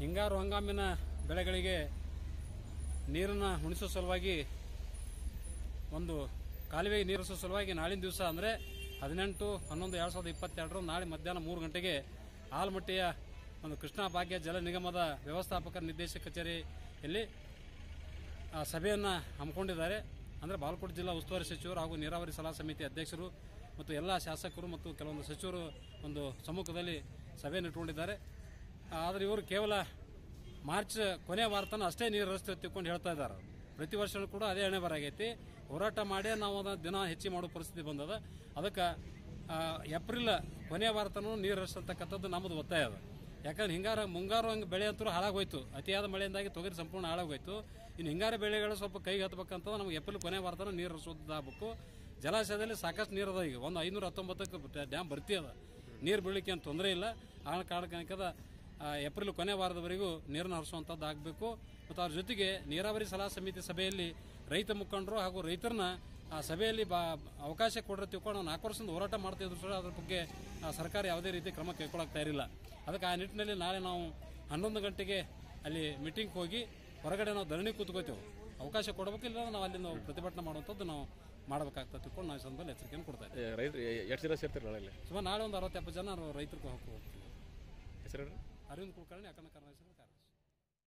ಹಿಂಗಾರು ಹಂಗಾಮಿನ ಬೆಳೆಗಳಿಗೆ ನೀರನ್ನು ಉಣಿಸೋ ಸಲುವಾಗಿ ಒಂದು ಕಾಲುವೆಗೆ ನೀರು ಹರಿಸೋ ಸಲುವಾಗಿ ನಾಳಿನ ದಿವಸ ಅಂದರೆ ಹದಿನೆಂಟು ಹನ್ನೊಂದು ಎರಡು ಸಾವಿರದ ಇಪ್ಪತ್ತೆರಡರ ನಾಳೆ ಮಧ್ಯಾಹ್ನ ಮೂರು ಗಂಟೆಗೆ ಆಲ್ಮಟ್ಟಿಯ ಒಂದು ಕೃಷ್ಣಾ ಭಾಗ್ಯ ಜಲ ನಿಗಮದ ವ್ಯವಸ್ಥಾಪಕ ನಿರ್ದೇಶಕ ಕಚೇರಿಯಲ್ಲಿ ಆ ಸಭೆಯನ್ನು ಹಮ್ಮಿಕೊಂಡಿದ್ದಾರೆ ಅಂದರೆ ಬಾಗಲಕೋಟೆ ಜಿಲ್ಲಾ ಉಸ್ತುವಾರಿ ಸಚಿವರು ಹಾಗೂ ನೀರಾವರಿ ಸಲಹಾ ಸಮಿತಿ ಅಧ್ಯಕ್ಷರು ಮತ್ತು ಎಲ್ಲ ಶಾಸಕರು ಮತ್ತು ಕೆಲವೊಂದು ಸಚಿವರು ಒಂದು ಸಮ್ಮುಖದಲ್ಲಿ ಸಭೆಯನ್ನು ಇಟ್ಕೊಂಡಿದ್ದಾರೆ ಆದರೆ ಇವರು ಕೇವಲ ಮಾರ್ಚ್ ಕೊನೆ ವಾರತನ ಅಷ್ಟೇ ನೀರು ಹರಿಸ್ತೇವೆ ತಿಳ್ಕೊಂಡು ಹೇಳ್ತಾ ಇದ್ದಾರೆ ಪ್ರತಿ ವರ್ಷ ಕೂಡ ಅದೇ ಹಣೆ ಬರಾಗೈತಿ ಹೋರಾಟ ಮಾಡಿ ನಾವು ಅದನ್ನ ದಿನ ಹೆಚ್ಚಿ ಮಾಡೋ ಪರಿಸ್ಥಿತಿ ಬಂದದ ಅದಕ್ಕೆ ಆ, ಏಪ್ರಿಲ್ ಕೊನೆಯ ವಾರತನೂ ನೀರು ಹರಿಸ್ತಕ್ಕಂಥದ್ದು ನಮ್ಮದು ಒತ್ತಾಯ ಅದ ಯಾಕಂದ್ರೆ ಹಿಂಗಾರ ಮುಂಗಾರು ಹಂಗೆ ಬೆಳೆ ಅಂತೂ ಹಾಳಾಗೋಯ್ತು ಅತಿಯಾದ ಮಳೆಯಿಂದಾಗಿ ತೊಗರಿ ಸಂಪೂರ್ಣ ಹಾಳಾಗೋಯ್ತು ಇನ್ನು ಹಿಂಗಾರ ಬೆಳೆಗಳು ಸ್ವಲ್ಪ ಕೈಗೆ ಹತ್ತಬೇಕಂತ ನಮ್ಗೆ ಏಪ್ರಿಲ್ ಕೊನೆ ವಾರತನ ನೀರು ಹರಿಸೋದಾಗಬೇಕು ಜಲಾಶಯದಲ್ಲಿ ಸಾಕಷ್ಟು ನೀರು ಅದ ಈಗ ಒಂದು ಐನೂರ ಹತ್ತೊಂಬತ್ತಕ್ಕೆ ಡ್ಯಾಮ್ ಭರ್ತಿ ಅದ ನೀರು ಬೀಳಲಿಕ್ಕೆ ಏನು ತೊಂದರೆ ಇಲ್ಲ ಆ ಕಾರಣಕ್ಕದ ಏಪ್ರಿಲ್ ಕೊನೆ ವಾರದವರೆಗೂ ನೀರನ್ನು ಹರಿಸುವಂಥದ್ದು ಆಗಬೇಕು ಮತ್ತು ಅವ್ರ ಜೊತೆಗೆ ನೀರಾವರಿ ಸಲಹಾ ಸಮಿತಿ ಸಭೆಯಲ್ಲಿ ರೈತ ಮುಖಂಡರು ಹಾಗೂ ರೈತರನ್ನ ಆ ಸಭೆಯಲ್ಲಿ ಬಾ ಅವಕಾಶ ಕೊಡ್ರೆ ತಿಳ್ಕೊಂಡು ನಾವು ನಾಲ್ಕು ವರ್ಷದಿಂದ ಹೋರಾಟ ಮಾಡ್ತಿದ್ರು ಸಹ ಅದ್ರ ಬಗ್ಗೆ ಆ, ಸರ್ಕಾರ ಯಾವುದೇ ರೀತಿ ಕ್ರಮ ಕೈಗೊಳ್ಳಕ್ಕೆ ತಯಾರಿಲ್ಲ ಅದಕ್ಕೆ ಆ ನಿಟ್ಟಿನಲ್ಲಿ ನಾಳೆ ನಾವು ಹನ್ನೊಂದು ಗಂಟೆಗೆ ಅಲ್ಲಿ ಮೀಟಿಂಗ್ ಹೋಗಿ ಹೊರಗಡೆ ನಾವು ಧರಣಿ ಕೂತ್ಕೋತೇವೆ ಅವಕಾಶ ಕೊಡಬೇಕಿಲ್ಲ ನಾವು ಅಲ್ಲಿ ನಾವು ಪ್ರತಿಭಟನೆ ಮಾಡುವಂಥದ್ದು ನಾವು ಮಾಡಬೇಕಾಗ್ತದೆ ತಿಳ್ಕೊಂಡು ನಾವು ಈ ಸಂದರ್ಭದಲ್ಲಿ ಎಚ್ಚರಿಕೆಯನ್ನು ಕೊಡ್ತಾ ಇದ್ದೀವಿ ರೈತರು ಎಷ್ಟು ಜನ ಸೇರ್ತಾರೆ ನಾಳೆ ಸುಮಾರು ನಾಳೆ ಒಂದು ಅರವತ್ತೆಪ್ಪತ್ತು ಜನ ನಾವು ರೈತರಿಗೆ ಹೋಗ್ತೀವಿ ಹೆಸರು ಅರವಿಂದ್ ಕುಲಕರ್ಣಿ ಅಕ್ಕನ ಕರ್ನಾಟಕ